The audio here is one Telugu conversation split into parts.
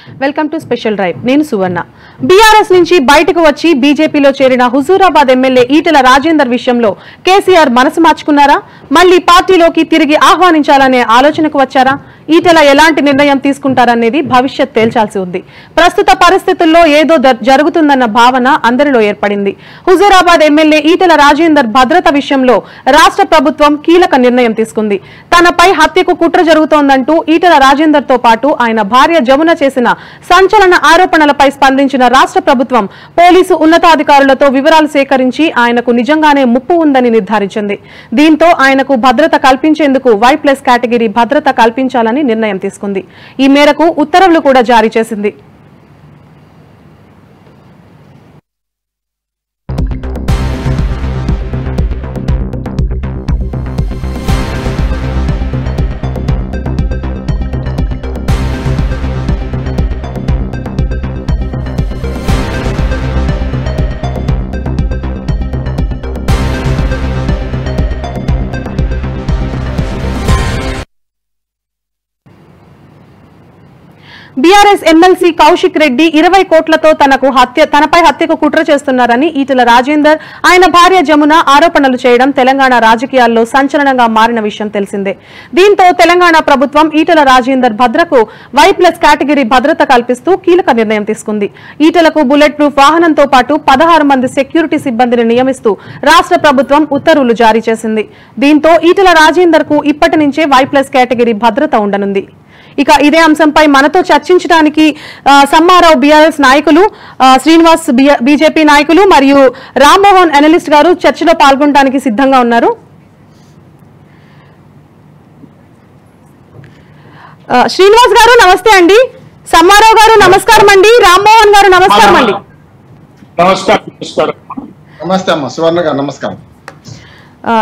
వెల్కమ్ టు స్పెషల్ డ్రైవ్ నేను సువర్ణ బీఆర్ఎస్ నుంచి బయటకు వచ్చి బీజేపీలో చేరిన హుజూరాబాద్ ఎమ్మెల్యే ఈటెల రాజేందర్ విషయంలో కేసీఆర్ మనసు మార్చుకున్నారా మళ్ళీ పార్టీలోకి తిరిగి ఆహ్వానించాలనే ఆలోచనకు వచ్చారా ఈటెల ఎలాంటి నిర్ణయం తీసుకుంటారనేది భవిష్యత్ తేల్చాల్సి ఉంది ప్రస్తుత పరిస్థితుల్లో ఏదో ద- జరుగుతుందన్న భావన అందరిలో ఏర్పడింది హుజూరాబాద్ ఎమ్మెల్యే ఈటెల రాజేందర్ భద్రత విషయంలో రాష్ట్ర ప్రభుత్వం కీలక నిర్ణయం తీసుకుంది తనపై హత్యకు కుట్ర జరుగుతోందంటూ ఈటెల రాజేందర్ తో పాటు ఆయన భార్య జమున చేసిన సంచలన ఆరోపణలపై స్పందించిన రాష్ట్ర ప్రభుత్వం పోలీసు ఉన్నతాధికారులతో వివరాలు సేకరించి ఆయనకు నిజంగానే ముప్పు ఉందని నిర్ధారించింది దీంతో ఆయనకు భద్రత కల్పించేందుకు వై ప్లస్ కేటగిరీ భద్రత కల్పించాలని నిర్ణయం తీసుకుంది ఈ మేరకు ఉత్తర్వులు కూడా జారీ చేసింది బీఆర్ఎస్ ఎమ్మెల్సీ కౌశిక్ రెడ్డి ఇరవై కోట్లతో తనకు హత్య తనపై హత్యకు కుట్ర చేస్తున్నారని ఈటెల రాజేందర్ ఆయన భార్య జమున ఆరోపణలు చేయడం తెలంగాణ రాజకీయాల్లో సంచలనంగా మారిన విషయం తెలిసిందే దీంతో తెలంగాణ ప్రభుత్వం ఈటెల రాజేందర్ భద్రకు వై ప్లస్ కేటగిరీ భద్రత కల్పిస్తూ కీలక నిర్ణయం తీసుకుంది ఈటెలకు బుల్లెట్ ప్రూఫ్ వాహనంతో పాటు పదహారు మంది సెక్యూరిటీ సిబ్బందిని నియమిస్తూ రాష్ట్ర ప్రభుత్వం ఉత్తర్వులు జారీ చేసింది దీంతో ఈటెల రాజేందర్ కు ఇప్పటి నుంచే వై ప్లస్ కేటగిరీ భద్రత ఉండనుంది ఇక ఇదే అంశంపై మనతో చర్చించడానికి ఆ, సమ్మారావు బీఆర్ఎస్ నాయకులు ఆ, శ్రీనివాస్ బీజేపీ నాయకులు మరియు రామ్మోహన్ అనలిస్ట్ గారు చర్చలో పాల్గొనడానికి సిద్ధంగా ఉన్నారు ఆ, శ్రీనివాస్ గారు నమస్తే అండి సమ్మారావు గారు నమస్కారం అండి రామ్మోహన్ గారు నమస్కారం అండి నమస్కారం నమస్కారం నమస్తే అమ్మ సువర్ణ గారు నమస్కారం ఆ,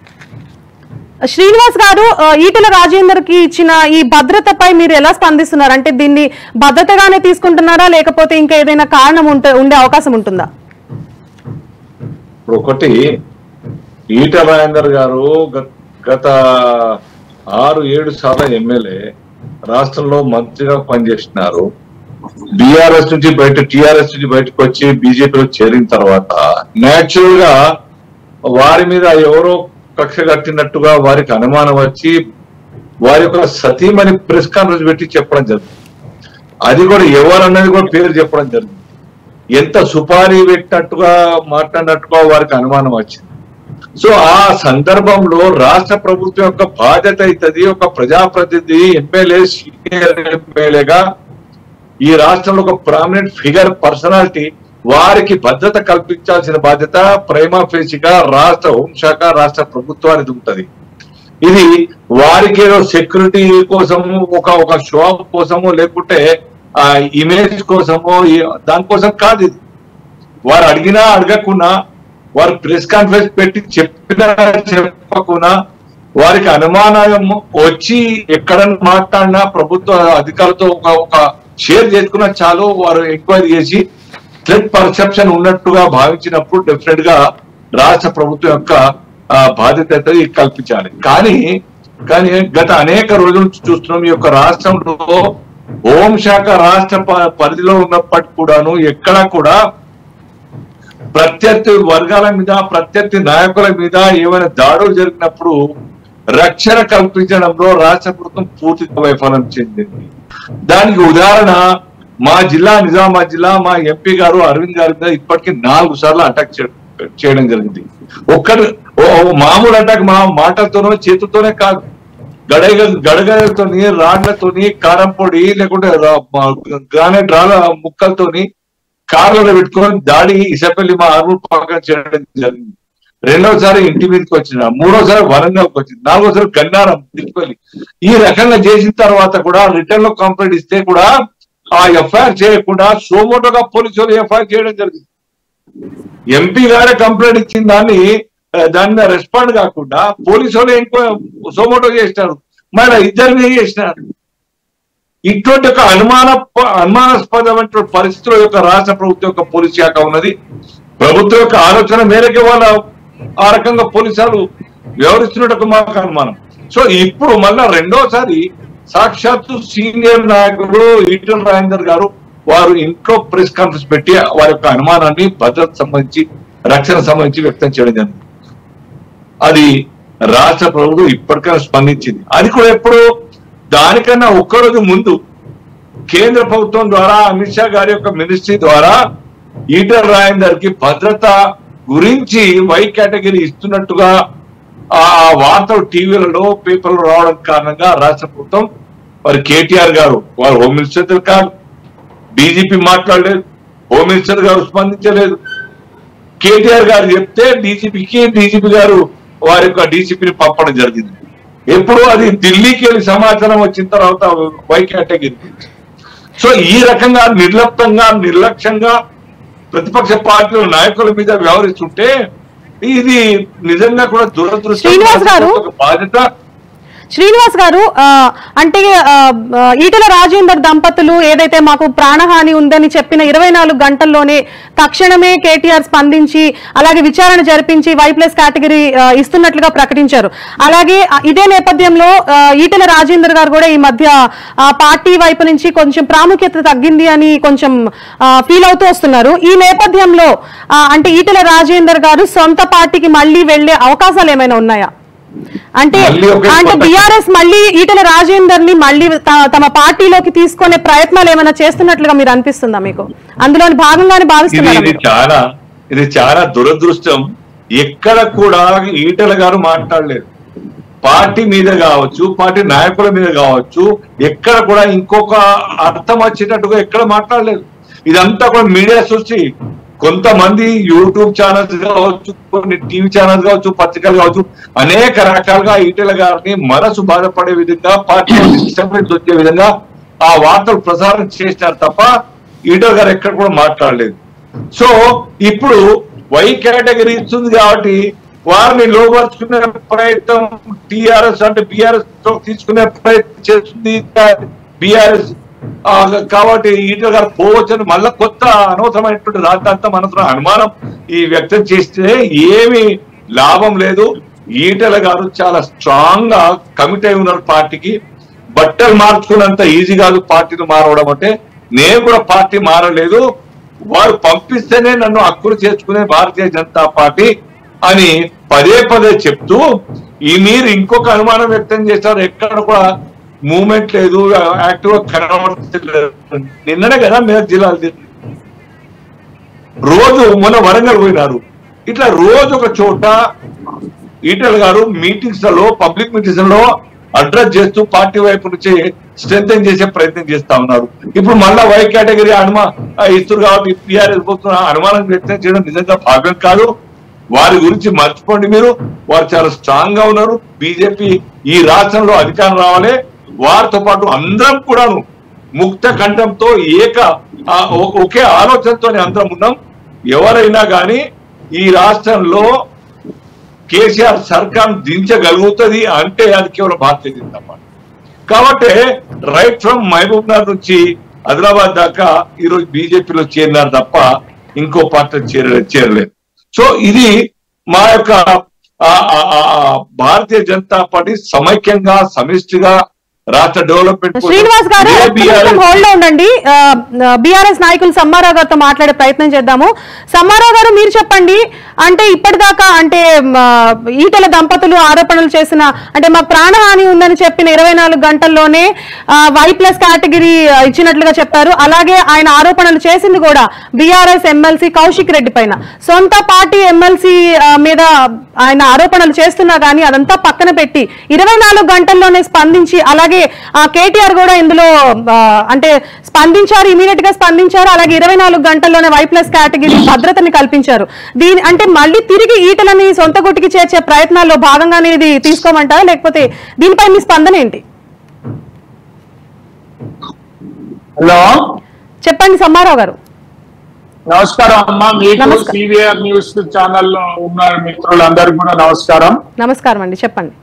శ్రీనివాస్ గారు ఆ, ఈటెల రాజేందర్ కి ఇచ్చిన ఈ భద్రతపై మీరు ఎలా స్పందిస్తున్నారు అంటే దీన్ని భద్రతగానే తీసుకుంటున్నారా లేకపోతే ఇంకా ఏదైనా కారణం ఉంటే ఉండే అవకాశం ఉంటుందా ఇప్పుడు ఒకటి ఈట రాజేందర్ గారు గ- గత ఆరు ఏడు సార్లు ఎమ్మెల్యే రాష్ట్రంలో మంత్రిగా పనిచేస్తున్నారు బీఆర్ఎస్ నుంచి బయట టిఆర్ఎస్ నుంచి బయటకు వచ్చి బీజేపీలో చేరిన తర్వాత నేచురల్ గా వారి మీద ఎవరో కక్ష కట్టినట్టుగా వారికి అనుమానం వచ్చి వారి యొక్క సతీమణి ప్రెస్ కాన్ఫరెన్స్ పెట్టి చెప్పడం జరిగింది అది కూడా ఎవరన్నది కూడా పేరు చెప్పడం జరిగింది ఎంత సుపారీ పెట్టినట్టుగా మాట్లాడినట్టుగా వారికి అనుమానం వచ్చింది సో ఆ సందర్భంలో రాష్ట్ర ప్రభుత్వం యొక్క బాధ్యత అవుతుంది ఒక ప్రజాప్రతినిధి ఎమ్మెల్యే సీనియర్ ఎమ్మెల్యేగా ఈ రాష్ట్రంలో ఒక ప్రామినెంట్ ఫిగర్ పర్సనాలిటీ వారికి భద్రత కల్పించాల్సిన బాధ్యత ప్రేమ ఫేసిగా రాష్ట్ర హోంశాఖ రాష్ట్ర ప్రభుత్వానికి ఉంటది ఇది వారికి ఏదో సెక్యూరిటీ కోసము ఒక ఒక షో కోసము లేకుంటే ఆ ఇమేజ్ కోసము ఈ- దానికోసం కాదు ఇది వారు అడిగినా అడగకున్నా వారు ప్రెస్ కాన్ఫరెన్స్ పెట్టి చెప్పినా చెప్పకున్నా వారికి అనుమానం వచ్చి ఎక్కడ మాట్లాడినా ప్రభుత్వ అధికారులతో ఒక ఒక షేర్ చేసుకున్నా చాలు వారు ఎంక్వైరీ చేసి థ్రెట్ పర్సెప్షన్ ఉన్నట్టుగా భావించినప్పుడు డెఫినెట్ గా రాష్ట్ర ప్రభుత్వం యొక్క ఆ, బాధ్యత అయితే కల్పించాలి కానీ కానీ గత అనేక రోజుల నుంచి చూస్తున్నాం ఈ యొక్క రాష్ట్రంలో హోంశాఖ రాష్ట్ర ప- పరిధిలో ఉన్నప్పటికీ కూడాను ఎక్కడా కూడా ప్రత్యర్థి వర్గాల మీద ప్రత్యర్థి నాయకుల మీద ఏమైనా దాడులు జరిగినప్పుడు రక్షణ కల్పించడంలో రాష్ట్ర ప్రభుత్వం పూర్తిగా వైఫల్యం చెందింది దానికి ఉదాహరణ మా జిల్లా నిజామాబాద్ జిల్లా మా ఎంపీ గారు అరవింద్ గారి మీద ఇప్పటికీ నాలుగు సార్లు అటాక్ చేయడం జరిగింది ఒక్కడు ఓ- ఓ మామూలు అటాక్ మా మాటలతోనో చేతులతోనే కాదు గడగ గడగలతోని రాళ్లతోని కారం పొడి లేకుంటే గ్రానైట్ రాళ్ళ ముక్కలతోని కార్లలో పెట్టుకొని దాడి ఇసపల్లి మా అరువు పక్కన చేయడం జరిగింది రెండోసారి ఇంటి మీదకి వచ్చిన మూడోసారి వరంగల్కి వచ్చింది నాలుగోసారి గన్నారం తిరుపల్లి ఈ రకంగా చేసిన తర్వాత కూడా రిటర్న్ లో కంప్లైంట్ ఇస్తే కూడా ఆ ఎఫ్ఐఆర్ చేయకుండా సోమోటోగా పోలీసులు ఎఫ్ఐఆర్ చేయడం జరిగింది ఎంపీ గారే కంప్లైంట్ ఇచ్చిన దాన్ని ఆ, దాని మీద రెస్పాండ్ కాకుండా పోలీసు వాళ్ళు ఇంకో సోమోటో చేసినారు మరి ఇద్దరిని చేసినారు ఇటువంటి ఒక అనుమాన అనుమానాస్పదమైన పరిస్థితుల యొక్క రాష్ట్ర ప్రభుత్వం యొక్క పోలీస్ శాఖ ఉన్నది ప్రభుత్వం యొక్క ఆలోచన మేరకే వాళ్ళ ఆ రకంగా పోలీసులు వ్యవహరిస్తున్నట్టు మాకు అనుమానం సో ఇప్పుడు మళ్ళా రెండోసారి సాక్షాత్తు సీనియర్ నాయకుడు ఈటల రాజేందర్ గారు వారు ఇంట్లో ప్రెస్ కాన్ఫరెన్స్ పెట్టి వారి యొక్క అనుమానాన్ని భద్రత సంబంధించి రక్షణ సంబంధించి వ్యక్తం చేయడం జరిగింది అది రాష్ట్ర ప్రభుత్వం ఇప్పటికైనా స్పందించింది అది కూడా ఎప్పుడు దానికన్నా ఒక్కరోజు ముందు కేంద్ర ప్రభుత్వం ద్వారా అమిత్ షా గారి యొక్క మినిస్ట్రీ ద్వారా ఈటల రాజేందర్ కి భద్రత గురించి వై కేటగిరీ ఇస్తున్నట్టుగా ఆ వార్తలు టీవీలలో పేపర్లు రావడం కారణంగా రాష్ట్ర ప్రభుత్వం మరి కేటీఆర్ గారు వారు హోమ్ మినిస్టర్ కాదు డీజీపీ మాట్లాడలేదు హోమ్ మినిస్టర్ గారు స్పందించలేదు కేటీఆర్ గారు చెప్తే డీజీపీకి డీజీపీ గారు వారి యొక్క డీజీపీని పంపడం జరిగింది ఎప్పుడు అది ఢిల్లీకి వెళ్ళి సమాచారం వచ్చిన తర్వాత వై కేటగిరీ సో ఈ రకంగా నిర్లప్తంగా నిర్లక్ష్యంగా ప్రతిపక్ష పార్టీల నాయకుల మీద వ్యవహరిస్తుంటే ఇది నిజంగా కూడా దురదృష్టం శ్రీనివాస్ గారు. ఒక బాధ్యత శ్రీనివాస్ గారు ఆ, అంటే ఆ, ఆ, ఈటల రాజేందర్ దంపతులు ఏదైతే మాకు ప్రాణహాని ఉందని చెప్పిన ఇరవై నాలుగు గంటల్లోనే తక్షణమే కేటీఆర్ స్పందించి అలాగే విచారణ జరిపించి వై ప్లస్ కేటగిరీ ఆ, ఇస్తున్నట్లుగా ప్రకటించారు అలాగే ఆ, ఇదే నేపథ్యంలో ఆ, ఈటల రాజేందర్ గారు కూడా ఈ మధ్య ఆ, పార్టీ వైపు నుంచి కొంచెం ప్రాముఖ్యత తగ్గింది అని కొంచెం ఫీల్ అవుతూ వస్తున్నారు ఈ నేపథ్యంలో ఆ, అంటే ఈటల రాజేందర్ గారు సొంత పార్టీకి మళ్ళీ వెళ్లే అవకాశాలు ఏమైనా ఉన్నాయా అంటే మళ్ళీ ఒక అంటే కొత్త- బీఆర్ఎస్ మళ్ళీ ఈటల రాజేందర్ ని మళ్ళీ త- తమ పార్టీలోకి తీసుకునే ప్రయత్నాలు ఏమైనా చేస్తున్నట్లుగా మీరు అనిపిస్తుందా మీకు అందులోని భాగంగానే ఇది భావిస్తున్నారా ఇది మీరు? చాలా ఇది చాలా దురదృష్టం ఎక్కడ కూడా ఈటల గారు మాట్లాడలేదు పార్టీ మీద కావచ్చు పార్టీ నాయకుల మీద కావచ్చు ఎక్కడ కూడా ఇంకొక అర్థం వచ్చేటట్టుగా ఎక్కడ మాట్లాడలేదు ఇదంతా కూడా మీడియా సృష్టి కొంతమంది యూట్యూబ్ ఛానల్స్ కావచ్చు కొన్ని టీవీ ఛానల్స్ కావచ్చు పత్రికలు కావచ్చు అనేక రకాలుగా ఈటల గారిని మనసు బాధపడే విధంగా పార్టీ డిస్టర్బెన్స్ వచ్చే విధంగా ఆ వార్తలు ప్రసారం చేసినారు తప్ప ఈటల గారు ఎక్కడ కూడా మాట్లాడలేదు సో ఇప్పుడు వై కేటగిరీ ఇస్తుంది కాబట్టి వారిని లోపరుచుకునే ప్రయత్నం టిఆర్ఎస్ అంటే బిఆర్ఎస్ తీసుకునే ప్రయత్నం చేస్తుంది బిఆర్ఎస్ కాబట్టి ఈటల గారు పోవచ్చని మళ్ళా కొత్త అనవసరమైనటువంటి రాజధాంతం అనవసరం అనుమానం ఈ వ్యక్తం చేస్తే ఏమి లాభం లేదు ఈటల గారు చాలా స్ట్రాంగ్ గా కమిట్ అయి ఉన్నారు పార్టీకి బట్టలు మార్చుకున్నంత ఈజీ కాదు పార్టీని మారవడం అంటే నేను కూడా పార్టీ మారలేదు వారు పంపిస్తేనే నన్ను హక్కులు చేసుకునే భారతీయ జనతా పార్టీ అని పదే పదే చెప్తూ ఈ మీరు ఇంకొక అనుమానం వ్యక్తం చేశారు ఎక్కడ కూడా మూమెంట్ లేదు యాక్టివ్ గా కనబడలేదు నిన్ననే కదా మీద జిల్లాలు తిరిగి. రోజు మొన్న వరంగల్ పోయినారు ఇట్లా రోజు ఒక చోట ఈటల్ గారు మీటింగ్స్ లలో పబ్లిక్ మీటింగ్స్ లో అడ్రస్ చేస్తూ పార్టీ వైపు నుంచి స్ట్రెంగ్ చేసే ప్రయత్నం చేస్తా ఉన్నారు ఇప్పుడు మళ్ళా వై కేటగిరీ అనుమా ఆ, ఇస్తున్నారు కాబట్టి టీఆర్ఎస్ పోతున్న అనుమానం వ్యక్తం చేయడం నిజంగా భావ్యం కాదు వారి గురించి మర్చిపోండి మీరు వారు చాలా స్ట్రాంగ్ గా ఉన్నారు బీజేపీ ఈ రాష్ట్రంలో అధికారం రావాలి వారితో పాటు అందరం కూడాను ముక్త కంఠంతో ఏక ఆ, ఒ- ఒకే ఆలోచనతో అందరం ఉన్నాం ఎవరైనా కానీ ఈ రాష్ట్రంలో కేసీఆర్ సర్కార్ దించగలుగుతుంది అంటే అది కేవలం భారతీయ జనతా పార్టీ కాబట్టి రైట్ ఫ్రమ్ మహబూబ్ నగర్ నుంచి ఆదిలాబాద్ దాకా ఈరోజు బీజేపీలో చేరినారు తప్ప ఇంకో పార్టీ చేరలేదు చేరలేదు సో ఇది మా యొక్క ఆ, ఆ, ఆ, ఆ, భారతీయ జనతా పార్టీ సమైక్యంగా సమిష్టిగా రాష్ట్ర డెవలప్మెంట్ కోసం శ్రీనివాస్ గారు ఏ ఒక్క నిమిషం BRS హోల్డ్ లో ఉండండి బీఆర్ఎస్ నాయకులు సమ్మారావు గారితో మాట్లాడే ప్రయత్నం చేద్దాము సమ్మారావు గారు మీరు చెప్పండి అంటే ఇప్పటిదాకా అంటే మ, ఈటల దంపతులు ఆరోపణలు చేసిన అంటే మాకు ప్రాణహాని ఉందని చెప్పిన ఇరవై నాలుగు గంటల్లోనే వై ప్లస్ కేటగిరీ ఇచ్చినట్లుగా చెప్పారు అలాగే ఆయన ఆరోపణలు చేసింది కూడా బీఆర్ఎస్ ఎమ్మెల్సీ కౌశిక్ రెడ్డి పైన సొంత పార్టీ ఎమ్మెల్సీ మీద ఆయన ఆరోపణలు చేస్తున్నా కానీ అదంతా పక్కన పెట్టి ఇరవై నాలుగు గంటల్లోనే స్పందించి అలాగే ఆ కేటీఆర్ కూడా ఇందులో ఆ, అంటే స్పందించారు ఇమీడియట్ గా స్పందించారు అలాగే ఇరవై నాలుగు గంటల్లోనే వై ప్లస్ కేటగిరీ భద్రతని కల్పించారు దీని అంటే మళ్ళీ తిరిగి ఈటలని సొంత గుటికి చేర్చే ప్రయత్నాల్లో భాగంగానే ఇది తీసుకోమంటారా లేకపోతే దీనిపై మీ స్పందన ఏంటి హలో చెప్పండి సమ్మారావు గారు నమస్కారం అమ్మా మీకు నమస్కారం. సివిఆర్ న్యూస్ ఛానల్ లో ఉన్న మిత్రులందరికీ కూడా నమస్కారం నమస్కారం అండి చెప్పండి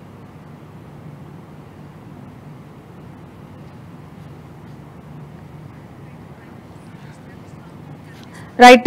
రైట్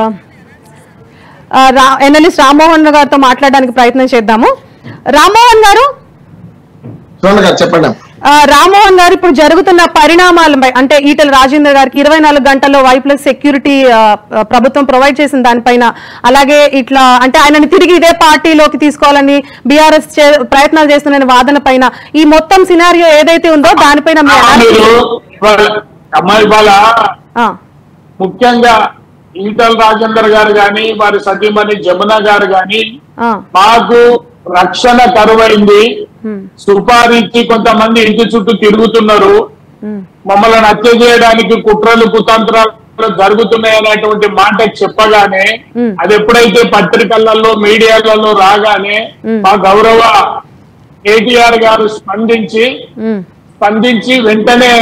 ఎనలిస్ట్ రామ్మోహన్ గారితో మాట్లాడడానికి ప్రయత్నం చేద్దాము రామ్మోహన్ గారు సువర్ణ గారు చెప్పండి ఆ, రామ్మోహన్ గారు ఇప్పుడు జరుగుతున్న పరిణామాలపై అంటే ఈటల రాజేందర్ గారికి ఇరవై నాలుగు గంటల్లో వై ప్లస్ సెక్యూరిటీ ఆ, ఆ, ప్రభుత్వం ప్రొవైడ్ చేసిన దానిపైన అలాగే ఇట్లా అంటే ఆయనని తిరిగి ఇదే పార్టీలోకి తీసుకోవాలని బీఆర్ఎస్ ప్రయత్నాలు చేస్తున్న వాదన పైన ఈ మొత్తం సినారియో ఏదైతే ఉందో దానిపైన మీ మీరు analysis- వాళ్ళ- అమ్మాయి వాళ్ళ ఆ, ముఖ్యంగా ఈటల రాజేందర్ గారు గాని వారి సతీమణి జమున గారు గాని ఆ, మాకు రక్షణ కరువైంది ఉమ్, సుపారీ ఇచ్చి కొంతమంది ఇంటి చుట్టూ తిరుగుతున్నారు ఉమ్, మమ్మల్ని హత్య చేయడానికి కుట్రలు కుతంత్రాలు జరుగుతున్నాయి అనేటువంటి మాట చెప్పగానే మ్. అది ఎప్పుడైతే పత్రికలలో మీడియాలలో రాగానే మ్. మా గౌరవ కేటీఆర్ గారు స్పందించి ఉమ్, స్పందించి వెంటనే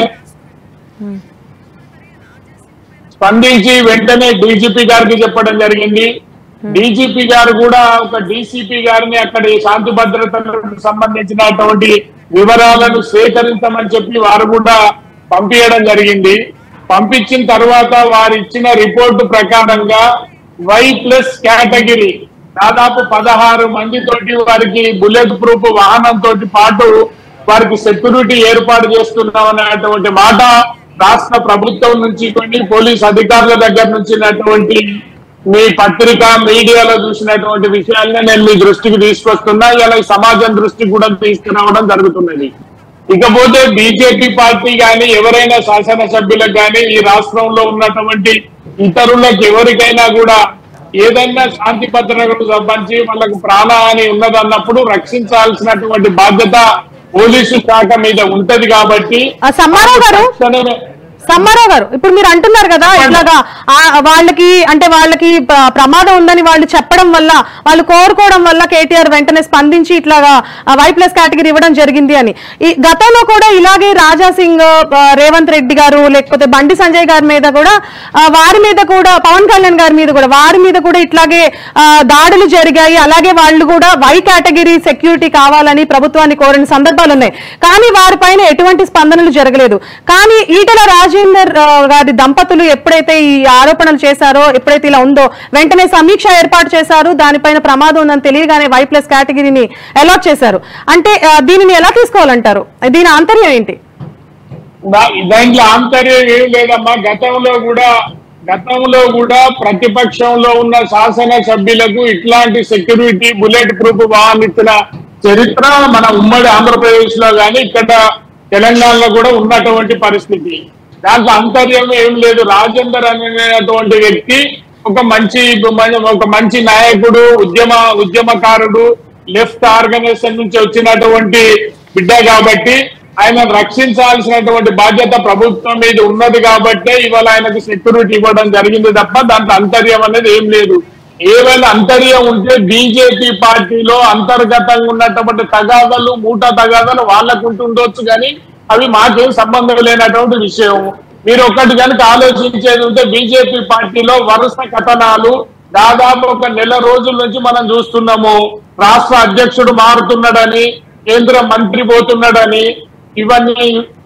స్పందించి వెంటనే డీజీపీ గారికి చెప్పడం జరిగింది డీజీపీ గారు కూడా ఒక డీసీపీ గారిని అక్కడ ఈ శాంతి భద్రతలకు సంబంధించినటువంటి వివరాలను సేకరించమని చెప్పి వారు కూడా పంపించడం జరిగింది పంపించిన తర్వాత వారు ఇచ్చిన రిపోర్టు ప్రకారంగా వై ప్లస్ కేటగిరీ దాదాపు పదహారు మంది తోటి వారికి బుల్లెట్ ప్రూఫ్ వాహనంతో పాటు వారికి సెక్యూరిటీ ఏర్పాటు చేస్తున్నాం అనేటువంటి మాట రాష్ట్ర ప్రభుత్వం నుంచి కొన్ని పోలీస్ అధికారుల దగ్గర నుంచి ఉన్నటువంటి మీ పత్రిక మీడియాలో చూసినటువంటి విషయాన్ని నేను మీ దృష్టికి తీసుకొస్తున్నా ఇలా ఈ సమాజం దృష్టికి కూడా తీసుకురావడం జరుగుతున్నది ఇకపోతే బీజేపీ పార్టీ గాని ఎవరైనా శాసనసభ్యులకు గాని ఈ రాష్ట్రంలో ఉన్నటువంటి ఇతరులకు ఎవరికైనా కూడా ఏదైనా శాంతి భద్రతలకు సంబంధించి వాళ్ళకు ప్రాణహాని ఉన్నదన్నప్పుడు రక్షించాల్సినటువంటి బాధ్యత పోలీసు శాఖ మీద ఉంటది కాబట్టి ఆ, సమ్మారావు గారు తక్షణమే సమ్మారావు గారు ఇప్పుడు మీరు అంటున్నారు కదా ఇట్లాగా ఆ, వాళ్ళకి అంటే వాళ్ళకి ప్ర- ప్రమాదం ఉందని వాళ్ళు చెప్పడం వల్ల వాళ్ళు కోరుకోవడం వల్ల కేటీఆర్ వెంటనే స్పందించి ఇట్లాగా వై ప్లస్ కేటగిరీ ఇవ్వడం జరిగింది అని ఈ గతంలో కూడా ఇలాగే రాజా సింగ్ ఆ, రేవంత్ రెడ్డి గారు లేకపోతే బండి సంజయ్ గారి మీద కూడా ఆ, వారి మీద కూడా పవన్ కళ్యాణ్ గారి మీద కూడా వారి మీద కూడా ఇట్లాగే ఆ, దాడులు జరిగాయి అలాగే వాళ్ళు కూడా వై కేటగిరీ సెక్యూరిటీ కావాలని ప్రభుత్వాన్ని కోరిన సందర్భాలు ఉన్నాయి కానీ వారిపైన ఎటువంటి స్పందనలు జరగలేదు కానీ ఈటల రాజేందర్ ఆ, గారి దంపతులు ఎప్పుడైతే ఈ ఆరోపణలు చేశారో ఎప్పుడైతే ఇలా ఉందో వెంటనే సమీక్ష ఏర్పాటు చేశారు దానిపైన ప్రమాదం ఉందని తెలియగానే వై ప్లస్ కేటగిరీని అలాట్ చేశారు అంటే ఆ, దీనిని ఎలా తీసుకోవాలంటారు దీని ఆంతర్యం ఏంటి దా- దాంట్లో ఆంతర్యం ఏం లేదమ్మా గతంలో కూడా గతంలో కూడా ప్రతిపక్షంలో ఉన్న శాసన సభ్యులకు ఇట్లాంటి సెక్యూరిటీ బుల్లెట్ ప్రూఫ్ వాహనం ఇచ్చిన చరిత్ర మన ఉమ్మడి ఆంధ్రప్రదేశ్ లో గాని ఇక్కడ తెలంగాణలో కూడా ఉన్నటువంటి పరిస్థితి దాంట్లో అంతర్యం ఏం లేదు రాజేందర్ అనేటువంటి వ్యక్తి ఒక మంచి ఒక మంచి నాయకుడు ఉద్యమ ఉద్యమకారుడు లెఫ్ట్ ఆర్గనైజేషన్ నుంచి వచ్చినటువంటి బిడ్డ కాబట్టి ఆయన రక్షించాల్సినటువంటి బాధ్యత ప్రభుత్వం మీద ఉన్నది కాబట్టే ఇవాళ ఆయనకు సెక్యూరిటీ ఇవ్వడం జరిగింది తప్ప దాంట్లో అంతర్యం అనేది ఏం లేదు ఏవైనా అంతర్యం ఉంటే బీజేపీ పార్టీలో అంతర్గతంగా ఉన్నటువంటి తగాదాలు మూట తగాదాలు వాళ్ళకు ఉంటుండొచ్చు కానీ అవి మాకేం సంబంధం లేనటువంటి విషయం మీరు ఒక్కటి కనుక ఆలోచించేది ఉంటే బీజేపీ పార్టీలో వరుస కథనాలు దాదాపు ఒక నెల రోజుల నుంచి మనం చూస్తున్నాము రాష్ట్ర అధ్యక్షుడు మారుతున్నాడని కేంద్ర మంత్రి పోతున్నాడని ఇవన్నీ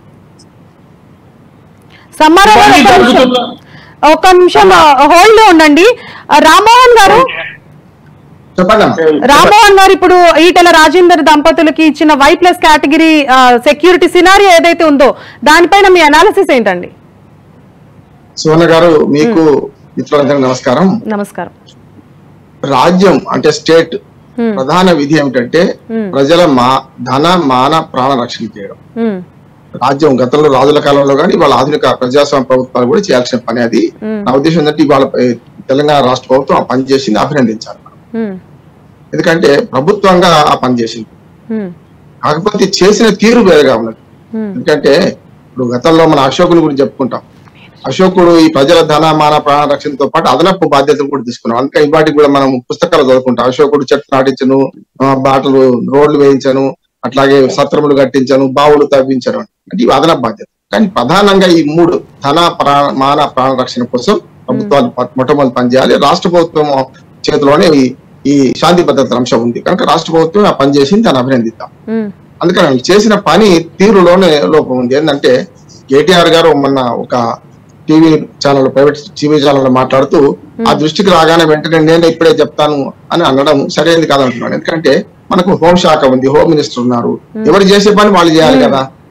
సమ్మారావు గారు ఇవన్నీ ఒక్క నిమిషం. జరుగుతున్నా ఒక్క నిమిషం హోల్డ్ లో ఉండండి ఆ, రామ్మోహన్ గారు చెప్పండి అమ్మా రామ్మోహన్ గారు ఇప్పుడు ఈటెల రాజేందర్ దంపతులకి ఇచ్చిన Y plus category security scenario ఏదైతే ఉందో దానిపైన మీ అనాలిసిస్ ఏంటండి సువర్ణ గారు మీకు మిత్రులందరికీ నమస్కారం నమస్కారం రాజ్యం అంటే స్టేట్ Hmm. ప్రధాన విధి ఏమిటంటే Hmm. ప్రజల మా ధన మాన ప్రాణ రక్షణ చేయడం ఉమ్, రాజ్యం గతంలో రాజుల కాలంలో కానీ వాళ్ళ ఆధునిక ప్రజాస్వామ్య ప్రభుత్వాలు కూడా చేయాల్సిన పని అది Hmm. నా ఉద్దేశం ఏంటంటే ఇవాళ ఏ, తెలంగాణ రాష్ట్ర ప్రభుత్వం ఆ పని చేసింది అభినందించాలి మనం. ఉమ్, ఎందుకంటే ప్రభుత్వంగా ఆ పని చేసింది ఉమ్, కాకపోతే చేసిన తీరు వేరుగా ఉన్నది ఉమ్, ఎందుకంటే ఇప్పుడు గతంలో మన అశోకుని గురించి చెప్పుకుంటాం అశోకుడు ఈ ప్రజల ధన మాన ప్రాణ రక్షణతో పాటు అదనపు బాధ్యతలు కూడా తీసుకున్నాం అందుకే ఇవాటికి కూడా మనం పుస్తకాలు చదువుకుంటాం అశోకుడు చెట్లు నాటించను ఆ, బాటలు రోడ్లు వేయించను అట్లాగే సత్రములు కట్టించను బావులు తవ్వించను అంటే ఇవి అదనపు బాధ్యత కానీ ప్రధానంగా ఈ మూడు ధన ప్రాణ మాన ప్రాణ రక్షణ కోసం ప్రభుత్వాలు ప- మొట్టమొదటి పనిచేయాలి రాష్ట్ర ప్రభుత్వం చేతిలోనే ఈ ఈ శాంతి భద్రతల అంశం ఉంది కనుక రాష్ట్ర ప్రభుత్వం ఆ పని చేసింది దాన్ని అభినందిద్దాం ఉమ్, అందుకని వాళ్ళు చేసిన పని తీరులోనే లోపం ఉంది ఏంటంటే కేటీఆర్ గారు మొన్న ఒక TV channel private TV channel మాట్లాడుతూ ఆ దృష్టికి రాగానే వెంటనే నేను ఇప్పుడే చెప్తాను అని అనడం సరైనది కాదంటున్నాను ఎందుకంటే మనకు హోంశాఖ ఉంది హోమ్ మినిస్టర్ ఉన్నారు ఎవరు చేసే పని వాళ్ళు చేయాలి కదా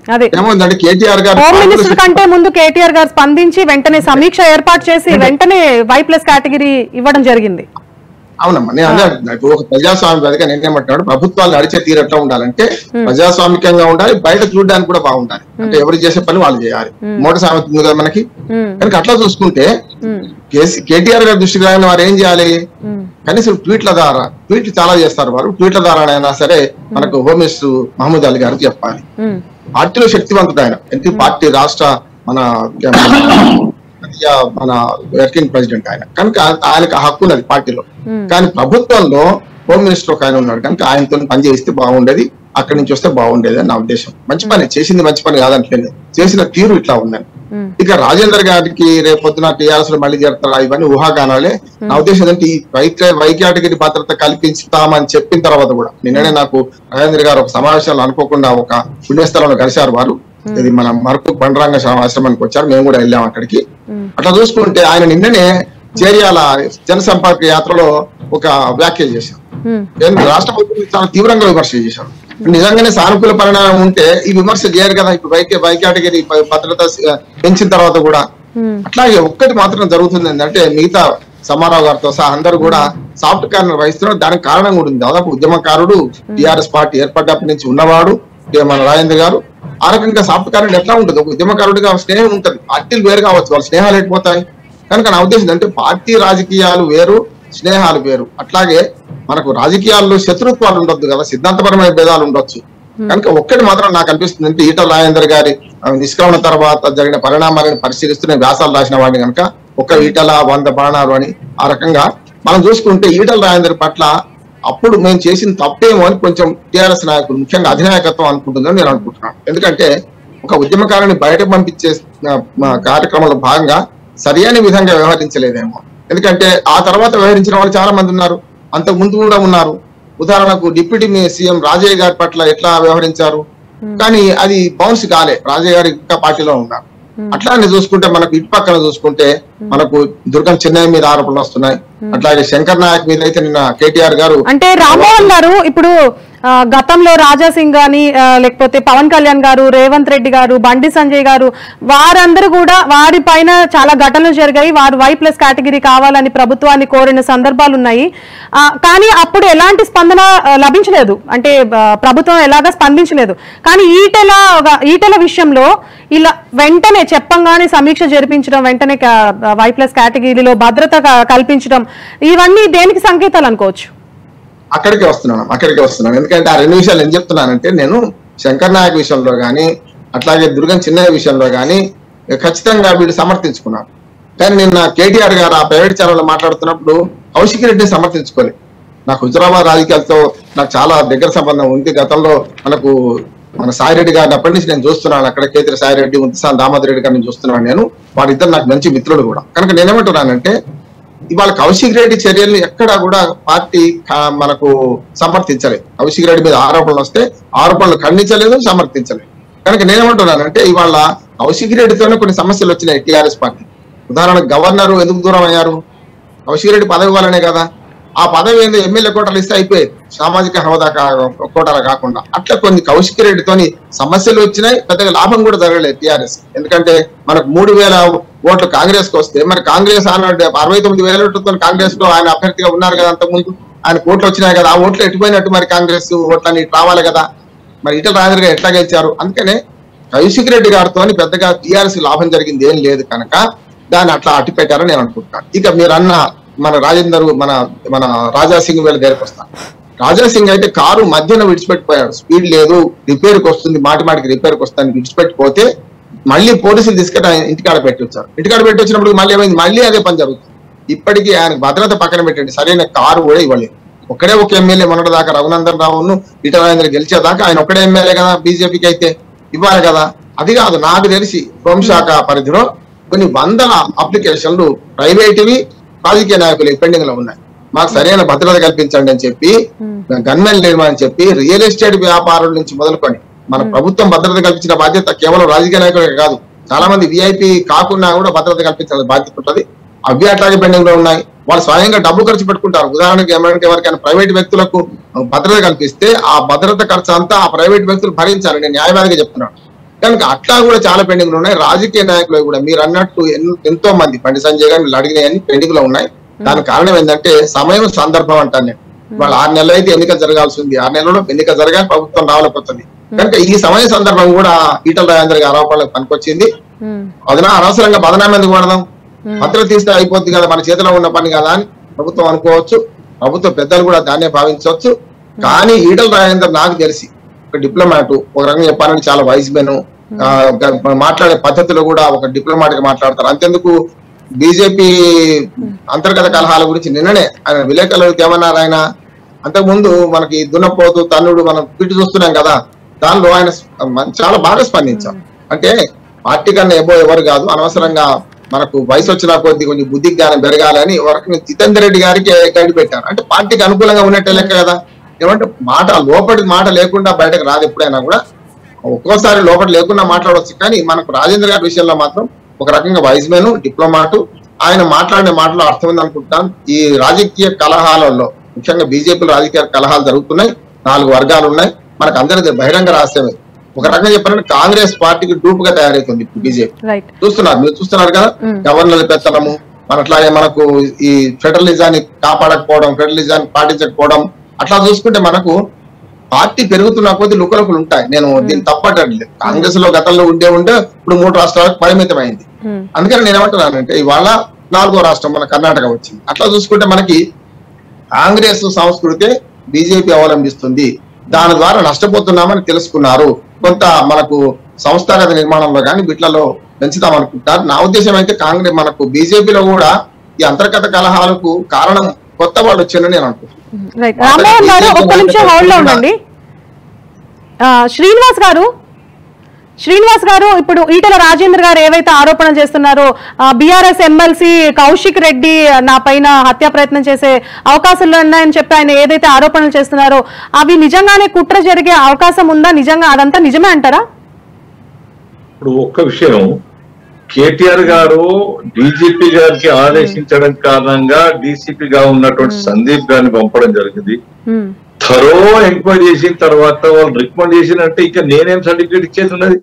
అదే ఏముందంటే కేటీఆర్ గారు హోమ్ మినిస్టర్ కంటే ముందు కేటీఆర్ గారు స్పందించి వెంటనే సమీక్ష ఏర్పాటు చేసి వెంటనే వై ప్లస్ కేటగిరీ ఇవ్వడం జరిగింది అవునమ్మా నేను అదే అంటున్నా. ఇప్పుడు ఒక ప్రజాస్వామ్య వేదిక నేనేమంటున్నాడు ప్రభుత్వాలు నడిచే తీరు ఎట్లా ఉండాలంటే ప్రజాస్వామికంగా ఉండాలి బయట చూడడానికి కూడా బాగుండాలి అంటే ఎవరు చేసే పని వాళ్ళు చేయాలి మోట సామెత ఉంది కదా మనకి ఉమ్, కనుక అట్లా చూసుకుంటే ఉమ్, కేసీ కేటీఆర్ గారి దృష్టికి రాగానే వారు ఏం చేయాలి ఉమ్, కనీసం ట్వీట్ల ద్వారా ట్వీట్లు చాలా చేస్తారు వారు ట్వీట్ల ద్వారా అయినా సరే మనకు హోమ్ మినిస్టర్ మహమూద్ అలీ గారికి చెప్పాలి ఉమ్, పార్టీలో శక్తివంతుడు ఆయన ఎన్టీ పార్టీ రాష్ట్ర మన జాతీయ మన వర్కింగ్ ప్రెసిడెంట్ ఆయన కనుక ఆయనకు ఆ హక్కు ఉన్నది పార్టీలో Hmm. కానీ ప్రభుత్వంలో హోమ్ మినిస్టర్ ఒక ఆయన ఉన్నాడు కనుక ఆయనతో పని చేయిస్తే బాగుండేది అక్కడి నుంచి వస్తే బాగుండేది అని నా ఉద్దేశం మంచి పని చేసింది మంచి పని కాదంటలేదు చేసిన తీరు ఇట్లా ఉందని ఉమ్, ఇక రాజేందర్ గారికి రేపొద్దున టీఆర్ఎస్ లో మళ్ళీ చేరుతారా ఇవన్నీ ఊహాగానాలే నా ఉద్దేశం ఏంటంటే ఈ వైకే వై కేటగిరీ భద్రత కల్పిస్తామని చెప్పిన తర్వాత కూడా నిన్ననే నాకు రాజేంద్ర గారు ఒక సమావేశంలో అనుకోకుండా ఒక పుణ్యస్థలంలో కలిశారు వారు ఇది మన మరకు బండరంగ ఆశ్రమానికి వచ్చారు మేము కూడా వెళ్ళాం అక్కడికి ఉమ్, అట్లా చూసుకుంటే ఆయన నిన్ననే చేరియాల జన సంపర్క యాత్రలో ఒక వ్యాఖ్యలు చేశారు ఉమ్, కేంద్ర రాష్ట్ర ప్రభుత్వం చాలా తీవ్రంగా విమర్శ చేశారు నిజంగానే సానుకూల పరిణామం ఉంటే ఈ విమర్శ చేయరు కదా ఇప్పుడు వైకే వై కేటగిరీ ప- భద్రత స- పెంచిన తర్వాత కూడా ఉమ్, అట్లాగే ఒక్కటి మాత్రం జరుగుతుంది ఏంటంటే మిగతా సమారావు గారితో సహా అందరూ కూడా సాఫ్ట్ కార్నర్ వహిస్తున్నారు దానికి కారణం కూడా ఉంది దాదాపు ఉద్యమకారుడు టిఆర్ఎస్ పార్టీ ఏర్పడ్డప్పటి నుంచి ఉన్నవాడు ఇక మన రాజేంద్ర గారు ఆ రకంగా సాఫ్ట్ కార్నర్ ఎట్లా ఉంటుంది ఒక ఉద్యమకారుడిగా స్నేహం ఉంటుంది పార్టీలు వేరు కావచ్చు వాళ్ళ స్నేహాలు ఎట్టిపోతాయి కనుక నా ఉద్దేశం అంటే పార్టీ రాజకీయాలు వేరు స్నేహాలు వేరు అట్లాగే మనకు రాజకీయాల్లో శత్రుత్వాలు ఉండొద్దు కదా సిద్ధాంతపరమైన భేదాలు ఉండొచ్చు కనుక ఒక్కటి మాత్రం నాకు అనిపిస్తుంది అంటే ఈటల రాజేందర్ గారి ఆ, నిష్క్రమణ తర్వాత జరిగిన పరిణామాలను పరిశీలిస్తూనే వ్యాసాలు రాసిన వాడిని కనుక ఒక ఈటల వంద బాణాలు అని ఆ రకంగా మనం చూసుకుంటే ఈటల రాజేందర్ పట్ల అప్పుడు మేము చేసిన తప్పేమో అని కొంచెం టిఆర్ఎస్ నాయకులు ముఖ్యంగా అధినాయకత్వం అనుకుంటుందని నేను అనుకుంటున్నాను ఎందుకంటే ఒక ఉద్యమకారుని బయటకు పంపించే ఆ, మా కార్యక్రమంలో భాగంగా సరియైన విధంగా వ్యవహరించలేదేమో ఎందుకంటే ఆ తర్వాత వ్యవహరించిన వాళ్ళు చాలా మంది ఉన్నారు అంతకు ముందు కూడా ఉన్నారు ఉదాహరణకు డిప్యూటీ మీ సీఎం రాజయ్య గారి పట్ల ఎట్లా వ్యవహరించారు కానీ అది బౌన్స్ కాలే రాజయ్య గారు ఇంకా పార్టీలో ఉన్నారు అట్లానే చూసుకుంటే మనకు ఇటు పక్కన చూసుకుంటే మనకు దుర్గం చెన్నై మీద ఆరోపణలు వస్తున్నాయి అట్లాగే శంకర్ నాయక్ మీద అయితే నిన్న కేటీఆర్ గారు అంటే రామ్మోహన్ గారు ఇప్పుడు ఆ, గతంలో రాజా సింగ్ గాని ఆ, లేకపోతే పవన్ కళ్యాణ్ గారు రేవంత్ రెడ్డి గారు బండి సంజయ్ గారు వారందరూ కూడా వారి పైన చాలా ఘటనలు జరిగాయి వారు వై ప్లస్ కేటగిరీ కావాలని ప్రభుత్వాన్ని కోరిన సందర్భాలు ఉన్నాయి ఆ, కానీ అప్పుడు ఎలాంటి స్పందన ఆ, లభించలేదు అంటే ఆ, ప్రభుత్వం ఎలాగా స్పందించలేదు కానీ ఈటెల ఈటెల విషయంలో ఇలా వెంటనే చెప్పంగానే సమీక్ష జరిపించడం వెంటనే వై ప్లస్ కేటగిరీలో భద్రత క- కల్పించడం ఇవన్నీ దేనికి సంకేతాలు అనుకోవచ్చు అక్కడికి వస్తున్నాను అక్కడికి వస్తున్నాను ఎందుకంటే ఆ రెండు విషయాలు ఏం చెప్తున్నానంటే నేను శంకర్ నాయక్ విషయంలో కానీ అట్లాగే దుర్గం చిన్నయ్య విషయంలో కానీ ఖచ్చితంగా వీళ్ళు సమర్థించుకున్నారు కానీ నిన్న కేటీఆర్ గారు ఆ ప్రైవేట్ ఛానల్లో మాట్లాడుతున్నప్పుడు కౌశిక్ రెడ్డిని సమర్థించుకోలేదు నాకు హుజరాబాద్ రాజకీయాలతో నాకు చాలా దగ్గర సంబంధం ఉంది గతంలో మనకు మన సాయిరెడ్డి గారిని అప్పటి నుంచి నేను చూస్తున్నాను అక్కడ కేతిరి సాయిరెడ్డి ముత్తుసాన్ దామోదర్ రెడ్డి గారిని చూస్తున్నాను నేను వారిద్దరు నాకు మంచి మిత్రులు కూడా కనుక నేనేమంటున్నానంటే ఇవాళ కౌశిక్ రెడ్డి చర్యలను ఎక్కడా కూడా పార్టీ కా- మనకు సమర్థించలేదు కౌశిక్ రెడ్డి మీద ఆరోపణలు వస్తే ఆరోపణలు ఖండించలేదు సమర్థించలేదు కనుక నేనేమంటున్నానంటే ఇవాళ కౌశిక్ రెడ్డితోనే కొన్ని సమస్యలు వచ్చినాయి టీఆర్ఎస్ పార్టీ ఉదాహరణకు గవర్నర్ ఎందుకు దూరం అయ్యారు కౌశిక్ రెడ్డి పదవి వల్లనే కదా ఆ పదవి ఏందో ఎమ్మెల్యే కోటలు ఇస్తే అయిపోయేది సామాజిక హోదా కా- కోటాలు కాకుండా అట్లా కొన్ని కౌశిక్ రెడ్డితోని సమస్యలు వచ్చినాయి పెద్దగా లాభం కూడా జరగలేదు టిఆర్ఎస్ ఎందుకంటే మనకు మూడు వేల ఓట్లు కాంగ్రెస్ కు వస్తే మరి కాంగ్రెస్ అన్నాడు అరవై తొమ్మిది వేల ఓట్లతో కాంగ్రెస్ లో ఆయన అభ్యర్థిగా ఉన్నారు కదా అంతకుముందు ఆయన ఓట్లు వచ్చినాయి కదా ఆ ఓట్లు ఎటుపోయినట్టు మరి కాంగ్రెస్ ఓట్లని ఇటు రావాలి కదా మరి ఇటల రాజేంద్ర గారు ఎట్లా గెలిచారు అందుకనే కౌశిక్ రెడ్డి గారితో పెద్దగా టీఆర్ఎస్ లాభం జరిగింది ఏం లేదు కనుక దాన్ని అట్లా అట్టి పెట్టారని నేను అనుకుంటున్నాను ఇక మీరు అన్న మన రాజేందర్ మన మన రాజా సింగ్ వీళ్ళ దగ్గరకు వస్తాను రాజా సింగ్ అయితే కారు మధ్యన విడిచిపెట్టిపోయాడు స్పీడ్ లేదు రిపేర్ కి వస్తుంది మాటి మాటికి రిపేర్ కి వస్తుంది విడిచిపెట్టిపోతే మళ్ళీ పోలీసులు తీసుకెళ్ళి ఆయన ఇంటికాడ పెట్టి వచ్చారు ఇంటికాడ పెట్టి వచ్చినప్పుడు మళ్ళీ ఏమైంది మళ్ళీ అదే పని జరుగుతుంది ఇప్పటికీ ఆయన భద్రత పక్కన పెట్టండి సరైన కారు కూడా ఇవ్వలేదు ఒక్కడే ఒక ఎమ్మెల్యే మొన్నటి దాకా రఘునందన్ రావును ఈటరాజేంద్ర గెలిచేదాకా ఆయన ఒక్కడే ఎమ్మెల్యే కదా బీజేపీకి అయితే ఇవ్వాలి కదా అది కాదు నాకు తెలిసి హోంశాఖ పరిధిలో కొన్ని వందల అప్లికేషన్లు ప్రైవేట్వి రాజకీయ నాయకులు పెండింగ్ లో ఉన్నాయి మాకు సరైన భద్రత కల్పించండి అని చెప్పి గన్మెన్ నిర్మాణం చెప్పి రియల్ ఎస్టేట్ వ్యాపారుల నుంచి మొదలుకొని మన ప్రభుత్వం భద్రత కల్పించిన బాధ్యత కేవలం రాజకీయ నాయకులకే కాదు చాలా మంది విఐపి కాకుండా కూడా భద్రత కల్పించాల్సిన బాధ్యత ఉంటుంది అవి అట్లాగే పెండింగ్ లో ఉన్నాయి వాళ్ళు స్వయంగా డబ్బు ఖర్చు పెట్టుకుంటారు ఉదాహరణకి ఏమంటే ఎవరికైనా ప్రైవేట్ వ్యక్తులకు భద్రత కల్పిస్తే ఆ భద్రత ఖర్చు అంతా ఆ ప్రైవేట్ వ్యక్తులు భరించాలి నేను న్యాయవాదిగా చెప్తున్నాను కనుక అట్లా కూడా చాలా పెండింగ్లు ఉన్నాయి రాజకీయ నాయకులు కూడా మీరు అన్నట్టు ఎన్- ఎంతో మంది బండి సంజయ్ గారు వీళ్ళు అడిగినాయని పెండింగ్ లో ఉన్నాయి దానికి కారణం ఏంటంటే సమయం సందర్భం అంటాను నేను వాళ్ళు ఆరు నెలలు అయితే ఎన్నిక జరగాల్సి ఉంది ఆరు నెలల్లో ఎన్నిక జరగాలి ప్రభుత్వం రావాలపోతుంది కనుక ఈ సమయ సందర్భం కూడా ఈటల రాజేంద్ర గారి ఆరోపణలకు పనికొచ్చింది ఉమ్, అదన అనవసరంగా బదనాం ఎందుకు పడదాం భద్రత తీస్తే అయిపోద్ది కదా మన చేతిలో ఉన్న పని కదా అని ప్రభుత్వం అనుకోవచ్చు ప్రభుత్వ పెద్దలు కూడా దాన్నే భావించవచ్చు కానీ ఈటల రాజేందర్ నాకు తెలిసి ఒక డిప్లొమాట్ ఒక రకంగా చెప్పాలంటే చాలా వైస్ మెన్ మాట్లాడే పద్ధతిలో కూడా ఒక డిప్లొమాట్ గా మాట్లాడతారు అంతెందుకు బీజేపీ అంతర్గత కలహాల గురించి నిన్ననే ఆయన విలేకరులకు ఏమన్నారు ఆయన అంతకుముందు మనకి దున్నపోతు తన్నుడు మనం పిటి చూస్తున్నాం కదా దానిలో ఆయన స్ప- మ- చాలా బాగా స్పందించాం అంటే పార్టీ కన్నా ఎబో ఎవరు కాదు అనవసరంగా మనకు వయసు వచ్చిన కొద్ది కొంచెం బుద్ధి జ్ఞానం పెరగాలని వరకు జితేందర్ రెడ్డి గారికి గడి పెట్టారు అంటే పార్టీకి అనుకూలంగా ఉన్నట్టే లెక్క కదా ఏమంటే మాట లోపలి మాట లేకుండా బయటకు రాదు ఎప్పుడైనా కూడా ఒక్కోసారి లోపల లేకుండా మాట్లాడవచ్చు కానీ మనకు రాజేంద్ర గారి విషయంలో మాత్రం ఒక రకంగా వైజ్ మెన్ డిప్లొమాటు ఆయన మాట్లాడిన మాటలో అర్థం ఉంది అనుకుంటాను ఈ రాజకీయ కలహాలలో ముఖ్యంగా బీజేపీ రాజకీయ కలహాలు జరుగుతున్నాయి నాలుగు వర్గాలు ఉన్నాయి మనకు అందరిది బహిరంగ రహస్యమే ఒక రకంగా చెప్పాలంటే కాంగ్రెస్ పార్టీకి డూపుగా తయారైతుంది ఇప్పుడు బీజేపీ రైట్ చూస్తున్నారు మీరు చూస్తున్నారు కదా మ్మ్. గవర్నర్లు పెత్తనము మన అట్లాగే మనకు ఈ ఫెడరలిజాన్ని కాపాడకపోవడం ఫెడరలిజాన్ని పాటించకపోవడం అట్లా చూసుకుంటే మనకు పార్టీ పెరుగుతున్న కొద్ది లుకలుకులు ఉంటాయి నేను దీన్ని తప్పటట్లేదు కాంగ్రెస్ లో గతంలో ఉండే ఉండే ఇప్పుడు మూడు రాష్ట్రాలకు పరిమితమైంది ఉమ్, అందుకని నేను ఏమంటున్నానంటే ఇవాళ నాలుగో రాష్ట్రం మన కర్ణాటక వచ్చింది అట్లా చూసుకుంటే మనకి కాంగ్రెస్ సంస్కృతి బీజేపీ అవలంబిస్తుంది దాని ద్వారా నష్టపోతున్నామని తెలుసుకున్నారు కొంత మనకు సంస్థాగత నిర్మాణంలో కానీ వీటిలలో పెంచుదాం అనుకుంటారు నా ఉద్దేశం అయితే కాంగ్రెస్ మనకు బీజేపీలో కూడా ఈ అంతర్గత కలహాలకు కారణం కొత్త వాళ్ళు వచ్చారని నేను అనుకుంటున్నాను ఉమ్, రైట్ రామయ్య గారు ఒక్క నిమిషం హోల్డ్ లో ఉండండి ఆ, శ్రీనివాస్ గారు శ్రీనివాస్ గారు ఇప్పుడు ఈటల రాజేంద్ర గారు ఏవైతే ఆరోపణలు చేస్తున్నారో బీఆర్ఎస్ ఎమ్మెల్సీ కౌశిక్ రెడ్డి నా పైన హత్యా ప్రయత్నం చేసే అవకాశాలు ఉన్నాయని చెప్పి ఆయన ఏదైతే ఆరోపణలు చేస్తున్నారో అవి నిజంగానే కుట్ర జరిగే అవకాశం ఉందా నిజంగా అదంతా నిజమే అంటారా ఇప్పుడు ఒక్క విషయం కేటీఆర్ గారు డీజీపీ గారికి ఆదేశించడం కారణంగా డీసీపీ గా ఉన్నటువంటి సందీప్ గారిని పంపడం జరిగింది ఉమ్, థరో ఎంక్వైరీ చేసిన తర్వాత వాళ్ళు రికమెండ్ చేసినంటే ఇక నేనేం సర్టిఫికేట్ ఇచ్చేది ఉన్నది